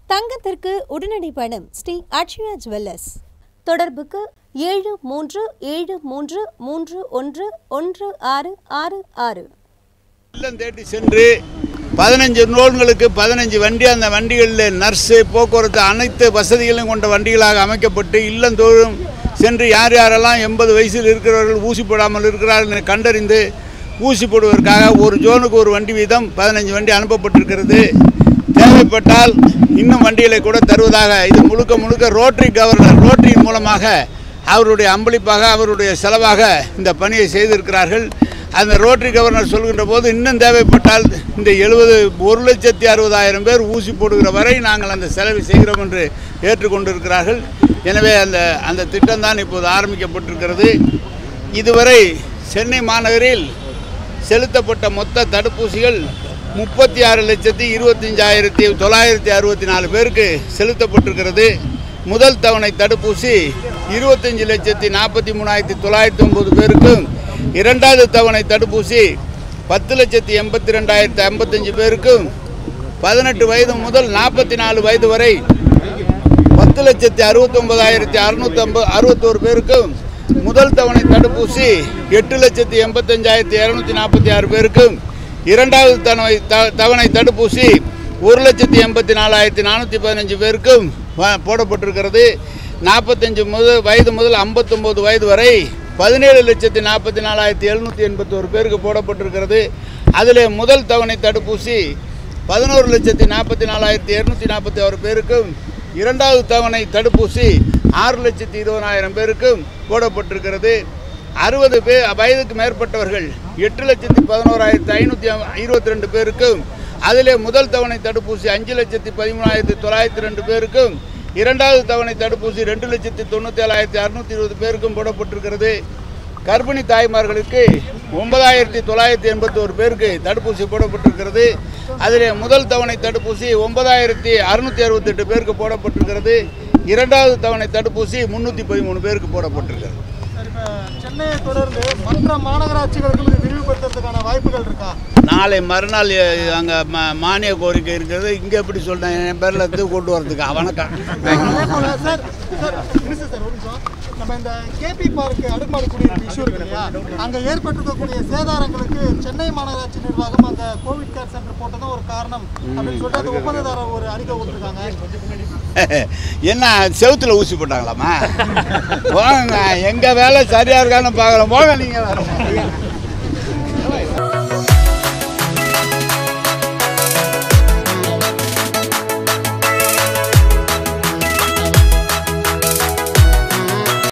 தங்கத்திற்கு உடனடி பணம் ஸ்ரீ அக்ஷயா ஜுவல்லர்ஸ் தொடர்புக்கு ஏழு மூன்று ஏழு மூன்று மூன்று ஒன்று ஒன்று ஆறு ஆறு ஆறு இல்லம் தேடி சென்று பதினஞ்சு லோன்களுக்கு பதினஞ்சு வண்டி அந்த வண்டிகளில் நர்ஸு போக்குவரத்து அனைத்து வசதிகளும் கொண்ட வண்டிகளாக அமைக்கப்பட்டு இல்லந்தோறும் சென்று யார் யாரெல்லாம் எண்பது வயசில் இருக்கிறவர்கள் ஊசி போடாமல் இருக்கிறார்கள் என கண்டறிந்து ஊசி போடுவதற்காக ஒரு ஜோனுக்கு ஒரு வண்டி வீதம் பதினஞ்சு வண்டி அனுப்பப்பட்டிருக்கிறது தேவைப்பட்டால் இன்னும் வண்டிகளை கூட தருவதாக இது முழுக்க முழுக்க ரோட்டரி கவர்னர் ரோட்டரியின் மூலமாக அவருடைய அம்பளிப்பாக அவருடைய செலவாக இந்த பணியை செய்திருக்கிறார்கள் அந்த ரோட்டரி கவர்னர் சொல்கின்ற போது இன்னும் தேவைப்பட்டால் இந்த எழுபது ஒரு லட்சத்தி அறுபதாயிரம் பேர் ஊசி போடுகிற வரை நாங்கள் அந்த செலவை செய்கிறோம் என்று ஏற்றுக்கொண்டிருக்கிறார்கள் எனவே அந்த அந்த திட்டம்தான் இப்போது ஆரம்பிக்கப்பட்டிருக்கிறது இதுவரை சென்னை மாநகரில் செலுத்தப்பட்ட மொத்த தடுப்பூசிகள் முப்பத்தி ஆறு லட்சத்தி இருபத்தஞ்சாயிரத்தி தொள்ளாயிரத்தி அறுபத்தி நாலு பேருக்கு செலுத்தப்பட்டிருக்கிறது முதல் தவணை தடுப்பூசி இருபத்தஞ்சி லட்சத்தி நாற்பத்தி மூணாயிரத்தி தொள்ளாயிரத்தி ஒம்பது பேருக்கும் இரண்டாவது தவணை தடுப்பூசி பத்து லட்சத்தி எண்பத்தி ரெண்டாயிரத்தி ஐம்பத்தஞ்சு பேருக்கும் பதினெட்டு வயது முதல் நாற்பத்தி நாலு வயது வரை பத்து லட்சத்தி அறுபத்தொம்பதாயிரத்தி அறுநூத்தி ஐம்பது அறுபத்தோரு பேருக்கும் முதல் தவணை தடுப்பூசி எட்டு லட்சத்தி எண்பத்தஞ்சாயிரத்தி இரநூத்தி நாற்பத்தி ஆறு பேருக்கும் இரண்டாவது தவணை த- தவணை தடுப்பூசி ஒரு லட்சத்தி எண்பத்தி நாலாயிரத்தி நானூற்றி பதினஞ்சு பேருக்கும் வ- போடப்பட்டிருக்கிறது நாற்பத்தஞ்சு முதல் வயது முதல் ஐம்பத்தொம்போது வயது வரை பதினேழு லட்சத்தி நாற்பத்தி நாலாயிரத்தி எழுநூற்றி எண்பத்தோரு பேருக்கு போடப்பட்டிருக்கிறது அதில் முதல் தவணை தடுப்பூசி பதினோரு லட்சத்தி நாற்பத்தி நாலாயிரத்தி இரநூத்தி நாற்பத்தி ஆறு பேருக்கும் இரண்டாவது தவணை தடுப்பூசி ஆறு லட்சத்தி இருபதாயிரம் பேருக்கும் போடப்பட்டிருக்கிறது அறுபது பேர் வயதுக்கு மேற்பட்டவர்கள் எட்டு லட்சத்தி பதினோராயிரத்தி ஐநூற்றி இருபத்தி ரெண்டு பேருக்கும் அதிலே முதல் தவணை தடுப்பூசி அஞ்சு லட்சத்தி பதிமூணாயிரத்தி தொள்ளாயிரத்தி ரெண்டு பேருக்கும் இரண்டாவது தவணை தடுப்பூசி ரெண்டு லட்சத்தி தொண்ணூற்றி ஏழாயிரத்தி அறுநூற்றி இருபது பேருக்கும் போடப்பட்டிருக்கிறது கர்ப்பிணி தாய்மார்களுக்கு ஒன்பதாயிரத்தி தொள்ளாயிரத்தி எண்பத்தோரு பேருக்கு தடுப்பூசி போடப்பட்டிருக்கிறது அதில் முதல் தவணை தடுப்பூசி ஒன்பதாயிரத்தி அறுநூற்றி அறுபத்தெட்டு பேருக்கு போடப்பட்டிருக்கிறது இரண்டாவது தவணை தடுப்பூசி முந்நூற்றி பதிமூணு பேருக்கு போடப்பட்டிருக்கிறது சார் இப்போ சென்னையை தொடர்ந்து மற்ற மாநகராட்சிகளுக்கும் இது விரிவுபடுத்துறதுக்கான வாய்ப்புகள் இருக்கா நாளை மறுநாள் அங்கே மா மானிய கோரிக்கை இருக்கிறது இங்கே எப்படி சொல்கிறேன் என் பேரில் இருந்து கொண்டு வரதுக்கா வணக்கம் அதே போல சார் சார் மினிஸ்டர் சார் ஒரு நிமிஷம் நம்ம இந்த கேபி பார்க் அடுக்குமாடி குடியிருப்பு இஷ்யூ இருக்கு இல்லையா அங்கே ஏற்பட்டிருக்கக்கூடிய சேதாரங்களுக்கு சென்னை மாநகராட்சி நிர்வாகம் அந்த கோவிட் கேர் சென்டர் போட்டதும் ஒரு காரணம் அப்படின்னு சொல்லிட்டு அந்த ஒப்பந்ததாரர் ஒரு அறிக்கை கொடுத்துருக்காங்க என்ன செவுத்துல ஊசி போட்டாங்களாமா போங்க எங்கள் வேலை சரியாக இருக்கான்னு பார்க்கலாம் போங்க நீங்கள்